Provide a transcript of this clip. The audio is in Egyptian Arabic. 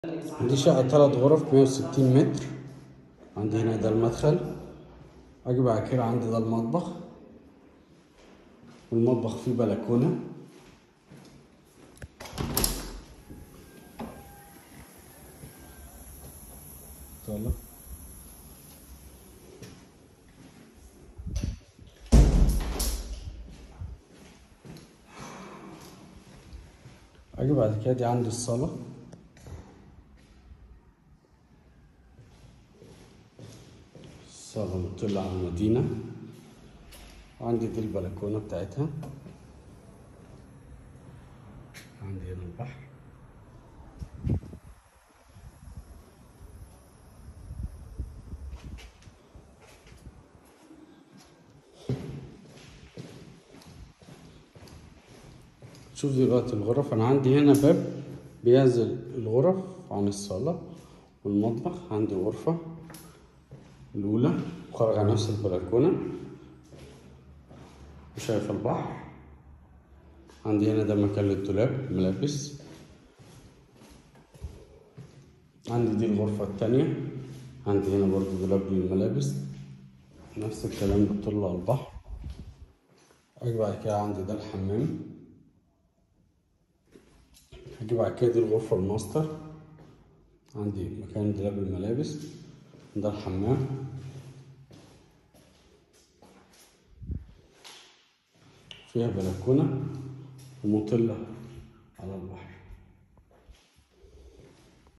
عندي شقة تلات غرف مية وستين متر عندي هنا ده المدخل أجي بعد كده عندي ده المطبخ والمطبخ فيه بلكونة طلع أجي بعد كده دي عندي الصالة الصالة مطلة على المدينة وعندي دي البلكونة بتاعتها عندي هنا البحر شوف دلوقتي الغرف انا عندي هنا باب بيعزل الغرف عن الصالة والمطبخ عندي غرفة الأولى خارج على نفس البلكونة وشايف البحر عندي هنا ده مكان للدولاب ملابس عندي دي الغرفة التانية عندي هنا برضو دولاب للملابس نفس الكلام بتطل على البحر أجي بعد كده عندي ده الحمام هجي بعد كده دي الغرفة الماستر عندي مكان دولاب الملابس ده الحمام فيها بلكونة ومطلة على البحر